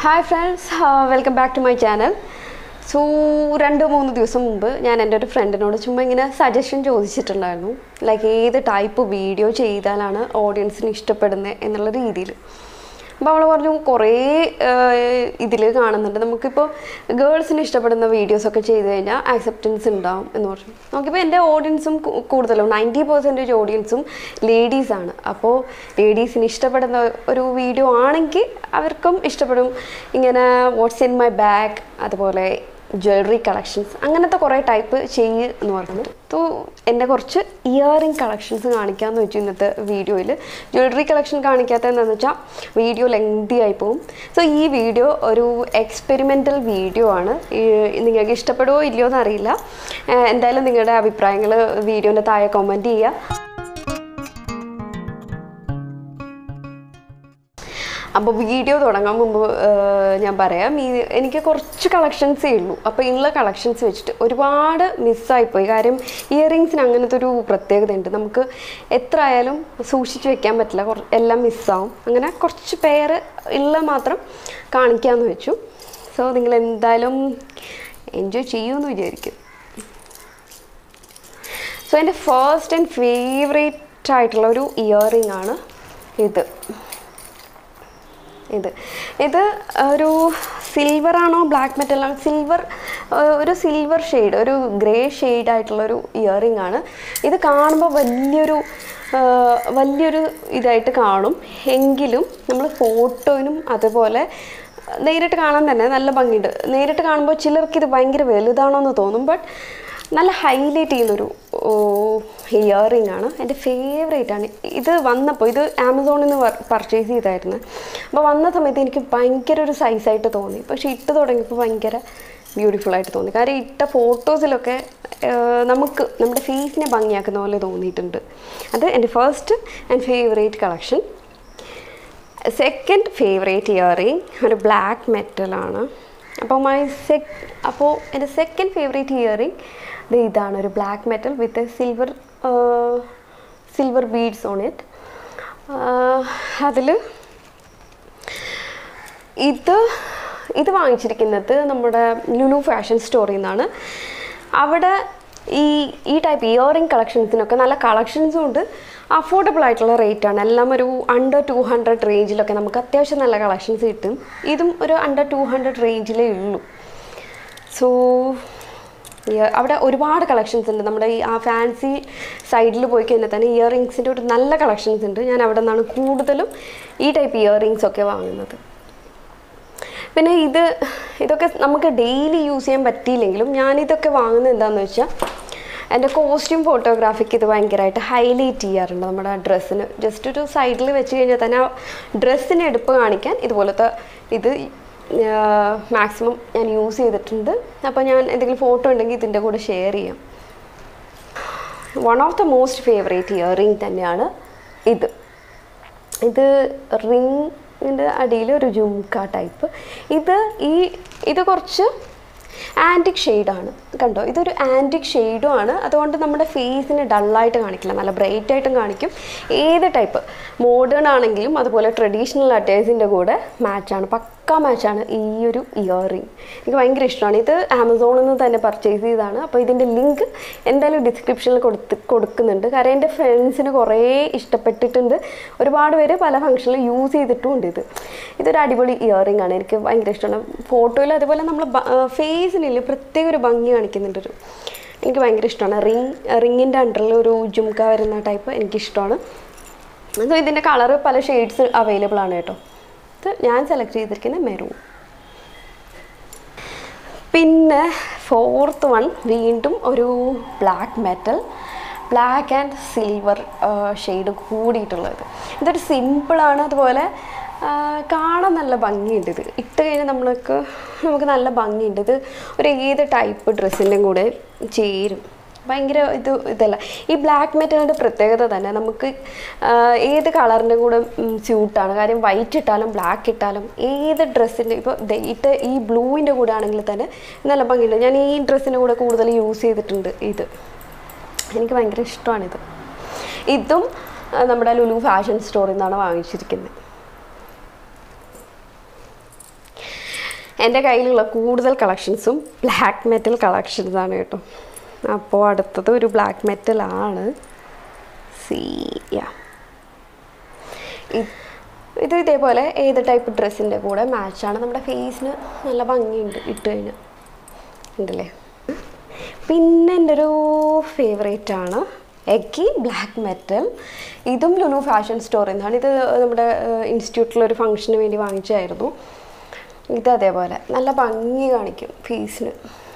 hi friends welcome back to my channel so രണ്ട് മൂന്ന് ദിവസം മുമ്പ് ഞാൻ എൻ്റെ ഒരു ഫ്രണ്ടിനോട് ചുമ്മാ ഇങ്ങനെ സജഷൻ ചോദിച്ചിട്ടുണ്ടായിരുന്നു ലൈക്ക് ഏത് ടൈപ്പ് വീഡിയോ ചെയ്താലാണ് ഓഡിയൻസിന് ഇഷ്ടപ്പെടുന്നത് എന്നുള്ള രീതിയിൽ അപ്പോൾ അവൾ പറഞ്ഞു കുറേ ഇതിൽ കാണുന്നുണ്ട് നമുക്കിപ്പോൾ ഗേൾസിന് ഇഷ്ടപ്പെടുന്ന വീഡിയോസൊക്കെ ചെയ്ത് കഴിഞ്ഞാൽ ആക്സെപ്റ്റൻസ് ഉണ്ടാവും എന്ന് പറഞ്ഞു നോക്കിയപ്പോൾ എൻ്റെ ഓഡിയൻസും കൂടുതലും നയൻറ്റി പെർസെൻറ്റേജ് ഓഡിയൻസും ലേഡീസാണ് അപ്പോൾ ലേഡീസിന് ഇഷ്ടപ്പെടുന്ന ഒരു വീഡിയോ ആണെങ്കിൽ അവർക്കും ഇഷ്ടപ്പെടും ഇങ്ങനെ വാട്ട്സ് ഇൻ മൈ ബാഗ് അതുപോലെ ജ്വല്ലറി കളക്ഷൻസ് അങ്ങനത്തെ കുറേ ടൈപ്പ് ചെയ്യ് എന്ന് പറയുന്നത് തോ എൻ്റെ കുറച്ച് ഇയറിംഗ് കളക്ഷൻസ് കാണിക്കാമെന്ന് വെച്ചു ഇന്നത്തെ വീഡിയോയിൽ ജ്വല്ലറി കളക്ഷൻ കാണിക്കാത്ത എന്താണെന്ന് വെച്ചാൽ വീഡിയോ ലെങ്തി ആയി പോകും സോ ഈ വീഡിയോ ഒരു എക്സ്പെരിമെൻ്റൽ വീഡിയോ ആണ് ഈ- നിങ്ങൾക്ക് ഇഷ്ടപ്പെടുമോ ഇല്ലയോ എന്നറിയില്ല ഏഹ് എന്തായാലും നിങ്ങളുടെ അഭിപ്രായങ്ങൾ വീഡിയോൻ്റെ താഴെ കമൻറ്റ് ചെയ്യുക അപ്പോൾ വീഡിയോ തുടങ്ങാൻ മുമ്പ് ഏഹ്, ഞാൻ പറയാം ഈ എനിക്ക് കുറച്ച് കളക്ഷൻസേ ഉള്ളൂ അപ്പോൾ ഉള്ള കളക്ഷൻസ് വെച്ചിട്ട് ഒരുപാട് മിസ്സായിപ്പോയി കാര്യം ഇയറിങ്സിന് അങ്ങനത്തെ ഒരു പ്രത്യേകതയുണ്ട് നമുക്ക് എത്ര ആയാലും സൂക്ഷിച്ച് വെക്കാൻ പറ്റില്ല കുറ എല്ലാം മിസ്സാവും അങ്ങനെ കുറച്ച് പേര് ഉള്ള മാത്രം കാണിക്കാമെന്ന് വെച്ചു സോ നിങ്ങൾ എന്തായാലും എൻജോയ് ചെയ്യുമെന്ന് വിചാരിക്കും സോ എൻ്റെ ഫസ്റ്റ് ആൻഡ് ഫേവറേറ്റ് ആയിട്ടുള്ള ഒരു ഇയറിംഗ് ആണ് ഇത് ഇത് ഇത് ഒരു സിൽവർ ആണോ ബ്ലാക്ക് മെറ്റൽ ആണോ സിൽവർ ഒരു സിൽവർ ഷെയ്ഡ് ഒരു ഗ്രേ ഷെയ്ഡ് ആയിട്ടുള്ള ഒരു ഇയറിംഗ് ആണ് ഇത് കാണുമ്പോൾ വലിയൊരു ആ, വലിയൊരു ഇതായിട്ട് കാണും എങ്കിലും നമ്മൾ ഫോട്ടോയിനും അതുപോലെ നേരിട്ട് കാണാൻ തന്നെ നല്ല ഭംഗിയുണ്ട് നേരിട്ട് കാണുമ്പോൾ ചിലർക്ക് ഇത് ഭയങ്കര വലുതാണോ എന്ന് തോന്നും ബട്ട് നല്ല ഹൈലൈറ്റ് ചെയ്യുന്നൊരു ഇയറിംഗ് ആണ് എൻ്റെ ഫേവറേറ്റ് ആണ് ഇത് വന്നപ്പോൾ ഇത് ആമസോണിൽ നിന്ന് പർച്ചേസ് ചെയ്തായിരുന്നു അപ്പോൾ വന്ന സമയത്ത് എനിക്ക് ഭയങ്കര ഒരു സൈസായിട്ട് തോന്നി പക്ഷേ ഇട്ട് തുടങ്ങിയപ്പോൾ ഭയങ്കര ബ്യൂട്ടിഫുൾ ആയിട്ട് തോന്നി കാര്യം ഇട്ട ഫോട്ടോസിലൊക്കെ നമുക്ക് നമ്മുടെ ഫേസിനെ ഭംഗിയാക്കുന്ന പോലെ തോന്നിയിട്ടുണ്ട് അത് എൻ്റെ first and favourite collection second favourite earring ഒരു ബ്ലാക്ക് മെറ്റലാണ് അപ്പോൾ മൈ സെക് അപ്പോൾ എൻ്റെ സെക്കൻഡ് ഫേവറേറ്റ് ഇയറിംഗ് ഇത് ഇതാണ് ഒരു black metal with silver silver beads on it അതിൽ ഇത് ഇത് വാങ്ങിച്ചിരിക്കുന്നത് നമ്മുടെ ലുലു ഫാഷൻ സ്റ്റോറിൽ നിന്നാണ് അവിടെ ഈ ഈ ടൈപ്പ് ഇയറിംഗ് കളക്ഷൻസിനൊക്കെ നല്ല കളക്ഷൻസും ഉണ്ട് അഫോർഡബിൾ ആയിട്ടുള്ള റേറ്റ് ആണ് എല്ലാം ഒരു അണ്ടർ ടു ഹൺഡ്രഡ് റേഞ്ചിലൊക്കെ നമുക്ക് അത്യാവശ്യം നല്ല കളക്ഷൻസ് കിട്ടും ഇതും ഒരു അണ്ടർ ടു ഹൺഡ്രഡ് റേഞ്ചിലേ ഉള്ളൂ സോ അവിടെ ഒരുപാട് കളക്ഷൻസ് ഉണ്ട് നമ്മുടെ ഈ ആ ഫാൻസി സൈഡിൽ പോയി കഴിഞ്ഞാൽ തന്നെ ഇയറിങ്സിൻ്റെ ഒരു നല്ല കളക്ഷൻസ് ഉണ്ട് ഞാൻ അവിടെ നിന്നാണ് കൂടുതലും ഈ ടൈപ്പ് ഇയറിങ്സ് ഒക്കെ വാങ്ങുന്നത് പിന്നെ ഇത് ഇതൊക്കെ നമുക്ക് ഡെയിലി യൂസ് ചെയ്യാൻ പറ്റിയില്ലെങ്കിലും ഞാനിതൊക്കെ വാങ്ങുന്നത് എന്താണെന്ന് വെച്ചാൽ എൻ്റെ കോസ്റ്റ്യൂം ഫോട്ടോഗ്രാഫിക്ക് ഇത് ഭയങ്കരമായിട്ട് ഹൈലൈറ്റ് ചെയ്യാറുണ്ട് നമ്മുടെ ഡ്രസ്സിന് ജസ്റ്റ് ഒരു സൈഡിൽ വെച്ച് കഴിഞ്ഞാൽ തന്നെ ആ ഡ്രസ്സിന് എടുപ്പ് കാണിക്കാൻ ഇതുപോലത്തെ ഇത് മാക്സിമം ഞാൻ യൂസ് ചെയ്തിട്ടുണ്ട് അപ്പോൾ ഞാൻ എന്തെങ്കിലും ഫോട്ടോ ഉണ്ടെങ്കിൽ ഇതിൻ്റെ കൂടെ ഷെയർ ചെയ്യാം one of the most favourite earring തന്നെയാണ് ഇത് ഇത് റിങ്ങിൻ്റെ അടിയിൽ ഒരു ജുംക്ക ടൈപ്പ് ഇത് ഈ ഇത് കുറച്ച് ആൻറ്റിക് ഷെയ്ഡാണ് കണ്ടോ ഇതൊരു ആൻറ്റിക് ഷെയ്ഡും ആണ് അതുകൊണ്ട് നമ്മുടെ ഫേസിന് ഡള്ളായിട്ട് കാണിക്കില്ല നല്ല ബ്രൈറ്റ് ആയിട്ടും കാണിക്കും ഏത് ടൈപ്പ് മോഡേൺ ആണെങ്കിലും അതുപോലെ ട്രഡീഷണൽ അറ്റേഴ്സിൻ്റെ കൂടെ മാച്ചാണ് പക്ക മാച്ചാണ് ഈ ഒരു ഇയറിംഗ് എനിക്ക് ഭയങ്കര ഇഷ്ടമാണ് ഇത് ആമസോണിൽ നിന്ന് തന്നെ പർച്ചേസ് ചെയ്തതാണ് അപ്പോൾ ഇതിൻ്റെ ലിങ്ക് എന്തായാലും ഡിസ്ക്രിപ്ഷനിൽ കൊടുത്ത് കൊടുക്കുന്നുണ്ട് കാരണം എൻ്റെ ഫ്രണ്ട്സിന് കുറേ ഇഷ്ടപ്പെട്ടിട്ടുണ്ട് ഒരുപാട് പേര് പല ഫംഗ്ഷനിൽ യൂസ് ചെയ്തിട്ടുമുണ്ട് ഇത് ഇതൊരു അടിപൊളി ഇയറിംഗ് ആണ് എനിക്ക് ഭയങ്കര ഇഷ്ടമാണ് ഫോട്ടോയിൽ അതുപോലെ നമ്മൾ ഫേസിനിൽ പ്രത്യേക ഒരു ഭംഗി കാണിക്കുന്നുണ്ട് ഒരു എനിക്ക് ഭയങ്കര ഇഷ്ടമാണ് റിങ് റിങ്ങിൻ്റെ അണ്ടറിൽ ഒരു ജുംക്ക വരുന്ന ടൈപ്പ് എനിക്കിഷ്ടമാണ് സോ ഇതിൻ്റെ കളറ് പല ഷെയ്ഡ്സ് അവൈലബിൾ ആണ് കേട്ടോ ഇത് ഞാൻ സെലക്ട് ചെയ്തിരിക്കുന്ന മെറൂൺ പിന്നെ ഫോർത്ത് വൺ വീണ്ടും ഒരു black metal black and silver shade കൂടിയിട്ടുള്ളത് ഇതൊരു സിമ്പിളാണ് അതുപോലെ ആ, കാണാൻ നല്ല ഭംഗിയുണ്ട് ഇത് ഇട്ട് കഴിഞ്ഞാൽ നമ്മൾക്ക് നമുക്ക് നല്ല ഭംഗിയുണ്ട് ഇത് ഒരു ഏത് ടൈപ്പ് ഡ്രസ്സിൻ്റെ കൂടെ ചേരും ഭയങ്കര ഇത് ഇതല്ല ഈ ബ്ലാക്ക് മെറ്റലിൻ്റെ പ്രത്യേകത തന്നെ നമുക്ക് ആ, ഏത് കളറിൻ്റെ കൂടെ സ്യൂട്ടാണ് കാര്യം വൈറ്റ് ഇട്ടാലും ബ്ലാക്ക് ഇട്ടാലും ഏത് ഡ്രസ്സിൻ്റെ ഇപ്പോൾ ഇട്ട് ഈ ബ്ലൂവിൻ്റെ കൂടെ ആണെങ്കിൽ തന്നെ നല്ല ഭംഗിയുണ്ട് ഞാൻ ഈ ഡ്രസ്സിൻ്റെ കൂടെ കൂടുതൽ യൂസ് ചെയ്തിട്ടുണ്ട് ഇത് എനിക്ക് ഭയങ്കര ഇഷ്ടമാണിത് ഇതും ആ, നമ്മുടെ ലുലു ഫാഷൻ സ്റ്റോറിൽ നിന്നാണ് വാങ്ങിച്ചിരിക്കുന്നത് എൻ്റെ കയ്യിലുള്ള കൂടുതൽ കളക്ഷൻസും ബ്ലാക്ക് മെറ്റൽ കളക്ഷൻസ് ആണ് കേട്ടോ അപ്പോൾ അടുത്തത് ഒരു ബ്ലാക്ക് മെറ്റൽ ആണ് സി യാ ഇത് ഇതേപോലെ ഏത് ടൈപ്പ് ഡ്രസ്സിൻ്റെ കൂടെ മാച്ചാണ് നമ്മുടെ ഫേസിന് നല്ല ഭംഗിയുണ്ട് ഇട്ട് കഴിഞ്ഞാൽ ഉണ്ടല്ലേ പിന്നെ എൻ്റെ ഒരു ഫേവറേറ്റ് ആണ് എക്കി ബ്ലാക്ക് മെറ്റൽ ഇതും ലുലു ഫാഷൻ സ്റ്റോറിൽ നിന്നാണ് ഇത് നമ്മുടെ ഇൻസ്റ്റിറ്റ്യൂട്ടിലൊരു ഫംഗ്ഷന് വേണ്ടി വാങ്ങിച്ചായിരുന്നു ഇത് അതേപോലെ നല്ല ഭംഗി കാണിക്കും ഫേസിന്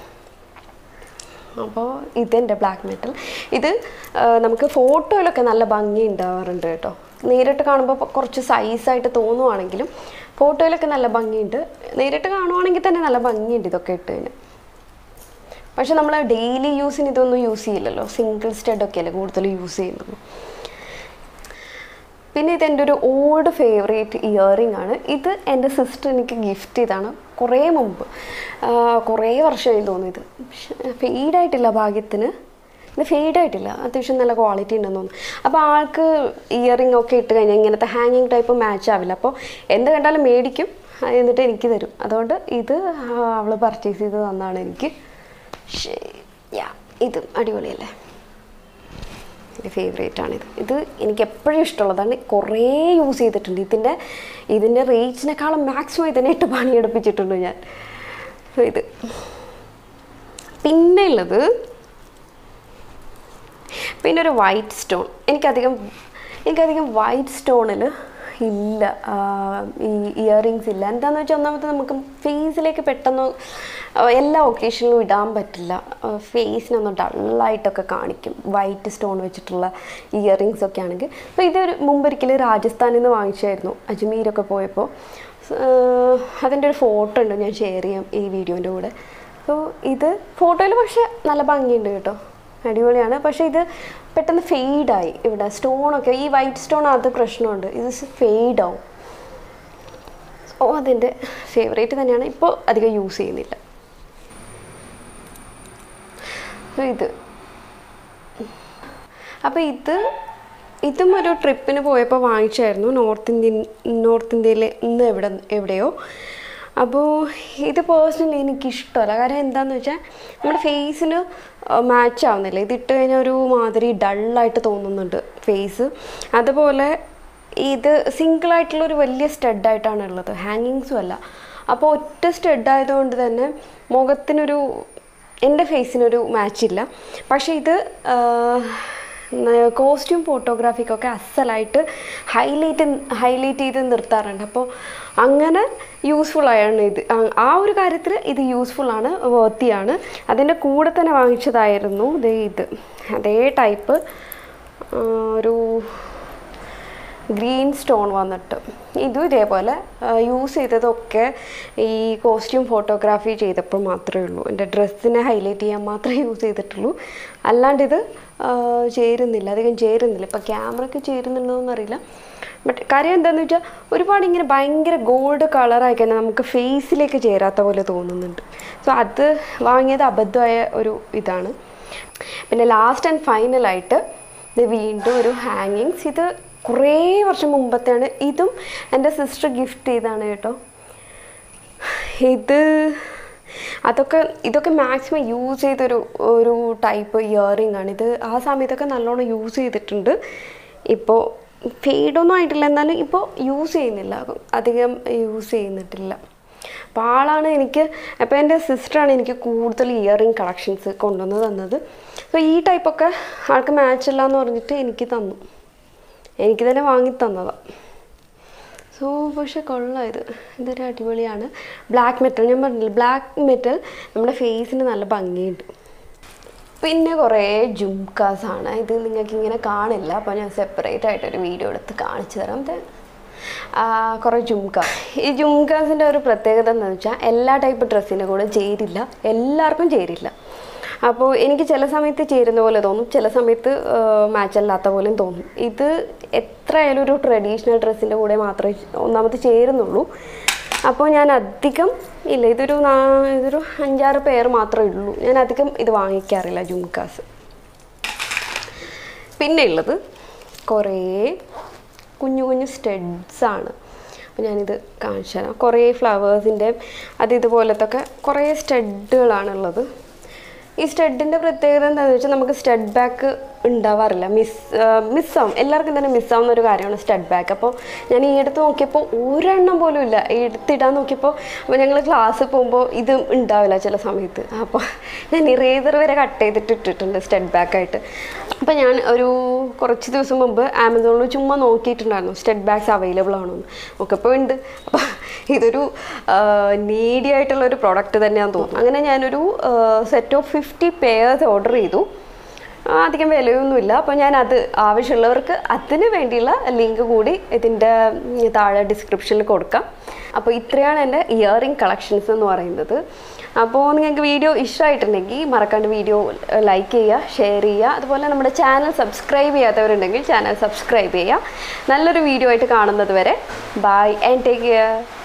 അപ്പോൾ ഇതെൻ്റെ ബ്ലാക്ക് മെറ്റൽ ഇത് ആ, നമുക്ക് ഫോട്ടോയിലൊക്കെ നല്ല ഭംഗി ഉണ്ടാവാറുണ്ട് കേട്ടോ നേരിട്ട് കാണുമ്പോൾ കുറച്ച് സൈസായിട്ട് തോന്നുവാണെങ്കിലും ഫോട്ടോയിലൊക്കെ നല്ല ഭംഗിയുണ്ട് നേരിട്ട് കാണുവാണെങ്കിൽ തന്നെ നല്ല ഭംഗിയുണ്ട് ഇതൊക്കെ ഇട്ട് കഴിഞ്ഞാൽ പക്ഷെ നമ്മൾ ഡെയിലി യൂസിന് ഇതൊന്നും യൂസ് ചെയ്യില്ലല്ലോ സിംഗിൾ സ്റ്റഡ് ഒക്കെ അല്ലേ കൂടുതൽ യൂസ് ചെയ്യുന്നത് പിന്നെ ഇത് എൻ്റെ ഒരു ഓൾഡ് ഫേവറേറ്റ് ഇയറിംഗ് ആണ് ഇത് എൻ്റെ സിസ്റ്റർ എനിക്ക് ഗിഫ്റ്റ് ചെയ്താണ് കുറേ മുമ്പ് ആ, കുറേ വർഷമായി തോന്നുന്നു ഇത് ഫെയ്ഡായിട്ടില്ല ഭാഗ്യത്തിന് ഇത് ഫെയ്ഡായിട്ടില്ല അത്യാവശ്യം നല്ല ക്വാളിറ്റി ഉണ്ടെന്ന് തോന്നുന്നു അപ്പോൾ ആൾക്ക് ഇയറിംഗ് ഒക്കെ ഇട്ട് കഴിഞ്ഞാൽ ഇങ്ങനത്തെ ഹാങ്ങിങ് ടൈപ്പ് മാച്ച് ആവില്ല അപ്പോൾ എന്ത് കണ്ടാലും മേടിക്കും ആ, എന്നിട്ട് എനിക്ക് തരും അതുകൊണ്ട് ഇത് അവൾ പർച്ചേസ് ചെയ്ത് തന്നാണ് എനിക്ക് ശരി യാ ഇതും അടിപൊളിയല്ലേ എൻ്റെ ഫേവറേറ്റ് ആണിത് ഇത് എനിക്ക് എപ്പോഴും ഇഷ്ടമുള്ളതാണ് കുറേ യൂസ് ചെയ്തിട്ടുണ്ട് ഇതിൻ്റെ ഇതിൻ്റെ റേറ്റിനേക്കാളും മാക്സിമം ഇതിനെ ഇട്ട് പണിയെടുപ്പിച്ചിട്ടുണ്ട് ഞാൻ So ഇത് പിന്നെ ഉള്ളത് പിന്നെ ഒരു വൈറ്റ് സ്റ്റോൺ എനിക്കധികം എനിക്കധികം വൈറ്റ് സ്റ്റോണിൽ ഇല്ല ആ, ഈ ഇയറിങ്സ് ഇല്ല എന്താണെന്ന് വെച്ചാൽ ഒന്നാമത് നമുക്ക് ഫേസിലേക്ക് പെട്ടെന്ന് ആ, എല്ലാ ഒക്കേഷനിലും ഇടാൻ പറ്റില്ല ഫേസിനൊന്ന് ഡള്ളായിട്ടൊക്കെ കാണിക്കും വൈറ്റ് സ്റ്റോൺ വെച്ചിട്ടുള്ള ഇയറിങ്സ് ഒക്കെ ആണെങ്കിൽ അപ്പോൾ ഇതൊരു മുമ്പൊരിക്കൽ രാജസ്ഥാനിൽ നിന്ന് വാങ്ങിച്ചായിരുന്നു അജ്മീരൊക്കെ പോയപ്പോൾ അതിൻ്റെ ഒരു ഫോട്ടോ ഉണ്ട് ഞാൻ ഷെയർ ചെയ്യാം ഈ വീഡിയോൻ്റെ കൂടെ അപ്പോൾ ഇത് ഫോട്ടോയിൽ പക്ഷേ നല്ല ഭംഗിയുണ്ട് കേട്ടോ അടിപൊളിയാണ് പക്ഷേ ഇത് പെട്ടെന്ന് ഫെയ്ഡായി ഇവിടെ സ്റ്റോണൊക്കെ ഈ വൈറ്റ് സ്റ്റോൺ അത് പ്രശ്നമുണ്ട് ഇത് ഫെയ്ഡാവും ഓ അതെൻ്റെ ഫേവറേറ്റ് തന്നെയാണ് ഇപ്പോൾ അധികം യൂസ് ചെയ്യുന്നില്ല So ഇത് അപ്പോൾ ഇത് ഇതും ഒരു ട്രിപ്പിന് പോയപ്പോൾ വാങ്ങിച്ചായിരുന്നു നോർത്ത് ഇന്ത്യൻ നോർത്ത് ഇന്ത്യയിൽ ഇന്ന് എവിടെ എവിടെയോ അപ്പോൾ ഇത് പേഴ്സണലി എനിക്ക് ഇഷ്ടമല്ല കാരണം എന്താണെന്ന് വെച്ചാൽ നമ്മുടെ ഫേസിന് മാച്ച് ആവുന്നില്ല ഇത് ഇട്ട് കഴിഞ്ഞാൽ ഒരു മാതിരി ഡള്ളായിട്ട് തോന്നുന്നുണ്ട് ഫേസ് അതുപോലെ ഇത് സിംഗിൾ ആയിട്ടുള്ള ഒരു വലിയ സ്റ്റഡായിട്ടാണ് ഉള്ളത് ഹാങ്ങിങ്സും അല്ല അപ്പോൾ ഒറ്റ സ്റ്റഡ് ആയതുകൊണ്ട് തന്നെ മുഖത്തിനൊരു എൻ്റെ ഫേസിനൊരു മാച്ചില്ല പക്ഷേ ഇത് കോസ്റ്റ്യൂം ഫോട്ടോഗ്രാഫിക്കൊക്കെ അസലായിട്ട് ഹൈലൈറ്റ് ഹൈലൈറ്റ് ചെയ്ത് നിർത്താറുണ്ട് അപ്പോൾ അങ്ങനെ യൂസ്ഫുൾ ആണ് ഇത് ആ- ആ ഒരു കാര്യത്തിൽ ഇത് യൂസ്ഫുൾ ആണ് വർത്തിയാണ് അതിൻ്റെ കൂടെ തന്നെ വാങ്ങിച്ചതായിരുന്നു ദേ ഇത് അതേ ടൈപ്പ് ഒരു ഗ്രീൻ സ്റ്റോൺ വന്നിട്ട് ഇതും ഇതേപോലെ യൂസ് ചെയ്തതൊക്കെ ഈ കോസ്റ്റ്യൂം ഫോട്ടോഗ്രാഫി ചെയ്തപ്പോൾ മാത്രമേ ഉള്ളൂ എൻ്റെ ഡ്രസ്സിനെ ഹൈലൈറ്റ് ചെയ്യാൻ മാത്രമേ യൂസ് ചെയ്തിട്ടുള്ളൂ അല്ലാണ്ട് ഇത് ആ, ചേരുന്നില്ല അധികം ചേരുന്നില്ല ഇപ്പം ക്യാമറയ്ക്ക് ചേരുന്നുണ്ടോയെന്ന് അറിയില്ല ബട്ട് കാര്യം എന്താണെന്ന് വെച്ചാൽ ഒരുപാട് ഇങ്ങനെ ഭയങ്കര ഗോൾഡ് കളറായി കഴിഞ്ഞാൽ നമുക്ക് ഫേസിലേക്ക് ചേരാത്ത പോലെ തോന്നുന്നുണ്ട് സോ അത് വാങ്ങിയത് അബദ്ധമായ ഒരു ഇതാണ് പിന്നെ ലാസ്റ്റ് ആൻഡ് ഫൈനലായിട്ട് ഇത് വീണ്ടും ഒരു ഹാങ്ങിങ്സ് ഇത് കുറേ വർഷം മുമ്പത്തെയാണ് ഇതും എൻ്റെ സിസ്റ്റർ ഗിഫ്റ്റ് ചെയ്താണ് കേട്ടോ ഇത് അതൊക്കെ ഇതൊക്കെ മാക്സിമം യൂസ് ചെയ്തൊരു ഒരു ടൈപ്പ് ഇയറിംഗ് ആണ് ഇത് ആ സമയത്തൊക്കെ നല്ലോണം യൂസ് ചെയ്തിട്ടുണ്ട് ഇപ്പോൾ ഫെയ്ഡൊന്നും ആയിട്ടില്ല എന്നാലും ഇപ്പോൾ യൂസ് ചെയ്യുന്നില്ല അധികം യൂസ് ചെയ്യുന്നിട്ടില്ല അപ്പോൾ ആളാണ് എനിക്ക് അപ്പോൾ എൻ്റെ സിസ്റ്ററാണ് എനിക്ക് കൂടുതൽ ഇയറിംഗ് കളക്ഷൻസ് കൊണ്ടുവന്ന് തന്നത് അപ്പോൾ ഈ ടൈപ്പൊക്കെ ആൾക്ക് മാച്ച് ഇല്ല എന്ന് പറഞ്ഞിട്ട് എനിക്ക് തന്നു എനിക്ക് തന്നെ വാങ്ങി തന്നതാണ് സോ പക്ഷെ കൊള്ളാം ഇത് ഇതൊരു അടിപൊളിയാണ് ബ്ലാക്ക് മെറ്റൽ ഞാൻ പറഞ്ഞില്ല ബ്ലാക്ക് മെറ്റൽ നമ്മുടെ ഫേസിന് നല്ല ഭംഗിയുണ്ട് പിന്നെ കുറേ ജുംകാസ് ആണ് ഇത് നിങ്ങൾക്ക് ഇങ്ങനെ കാണില്ല അപ്പോൾ ഞാൻ സെപ്പറേറ്റ് ആയിട്ടൊരു വീഡിയോ എടുത്ത് കാണിച്ചു തരാം ഇത് ആ, കുറേ ജുംക ഈ ജുംകാസിൻ്റെ ഒരു പ്രത്യേകത എന്ന് വെച്ചാൽ എല്ലാ ടൈപ്പ് ഡ്രസ്സിൻ്റെ കൂടെ ചേരില്ല എല്ലാവർക്കും ചേരില്ല അപ്പോൾ എനിക്ക് ചില സമയത്ത് ചേരുന്ന പോലെ തോന്നും ചില സമയത്ത് മാച്ച് അല്ലാത്ത പോലെയും തോന്നും ഇത് എത്ര ആയാലും ഒരു ട്രഡീഷണൽ ഡ്രസ്സിൻ്റെ കൂടെ മാത്രമേ ഒന്നാമത് ചേരുന്നുള്ളൂ അപ്പോൾ ഞാൻ അധികം ഇല്ല ഇതൊരു നാ- ഇതൊരു അഞ്ചാറ് പേർ മാത്രമേ ഉള്ളൂ ഞാൻ അധികം ഇത് വാങ്ങിക്കാറില്ല ജുംകാസ് പിന്നെ ഉള്ളത് കുറേ കുഞ്ഞു കുഞ്ഞു സ്റ്റഡ്സ് ആണ് അപ്പോൾ ഞാനിത് കാണിച്ചു തരാം കുറേ ഫ്ലവേഴ്സിൻ്റെ അത് ഇതുപോലത്തെ ഒക്കെ കുറേ സ്റ്റഡുകളാണുള്ളത് ഈ സ്റ്റഡിൻ്റെ പ്രത്യേകത എന്താണെന്ന് വെച്ചാൽ നമുക്ക് സ്റ്റഡ് ബാക്ക് ഉണ്ടാവാറില്ല മിസ് മിസ്സാവും എല്ലാവർക്കും തന്നെ മിസ്സാവുന്ന ഒരു കാര്യമാണ് സ്റ്റഡ് ബാക്ക് അപ്പോൾ ഞാൻ ഈ അടുത്ത് നോക്കിയപ്പോൾ ഒരെണ്ണം പോലും ഇല്ല ഈ എടുത്തിടാൻ നോക്കിയപ്പോൾ അപ്പോൾ ഞങ്ങൾ ക്ലാസ്സിൽ പോകുമ്പോൾ ഇത് ഉണ്ടാവില്ല ചില സമയത്ത് അപ്പോൾ ഞാൻ ഇറേസർ വരെ കട്ട് ചെയ്തിട്ട് ഇട്ടിട്ടുണ്ട് സ്റ്റഡ് ബാക്കായിട്ട് അപ്പോൾ ഞാൻ ഒരു കുറച്ച് ദിവസം മുമ്പ് ആമസോണിൽ ചുമ്മാ നോക്കിയിട്ടുണ്ടായിരുന്നു സ്റ്റഡ് ബാഗ്സ് അവൈലബിൾ ആണോ എന്ന് നോക്കപ്പോൾ ഉണ്ട് അപ്പോൾ ഇതൊരു നീഡി ആയിട്ടുള്ള ഒരു പ്രോഡക്റ്റ് തന്നെയാണെന്ന് തോന്നുന്നു അങ്ങനെ ഞാനൊരു set of fifty pairs order ചെയ്തു ആ, അധികം വിലയൊന്നുമില്ല അപ്പോൾ ഞാൻ അത് ആവശ്യമുള്ളവർക്ക് അതിന് വേണ്ടിയുള്ള ലിങ്ക് കൂടി ഇതിൻ്റെ താഴെ ഡിസ്ക്രിപ്ഷനിൽ കൊടുക്കാം അപ്പോൾ ഇത്രയാണ് എൻ്റെ ഇയറിംഗ് കളക്ഷൻസ് എന്ന് പറയുന്നത് അപ്പോൾ നിങ്ങൾക്ക് വീഡിയോ ഇഷ്ടമായിട്ടുണ്ടെങ്കിൽ മറക്കാണ്ട് വീഡിയോ ലൈക്ക് ചെയ്യുക ഷെയർ ചെയ്യുക അതുപോലെ നമ്മുടെ ചാനൽ സബ്സ്ക്രൈബ് ചെയ്യാത്തവരുണ്ടെങ്കിൽ ചാനൽ സബ്സ്ക്രൈബ് ചെയ്യുക നല്ലൊരു വീഡിയോ ആയിട്ട് കാണുന്നത് വരെ ബൈ ആൻഡ് ടേക്ക് കെയർ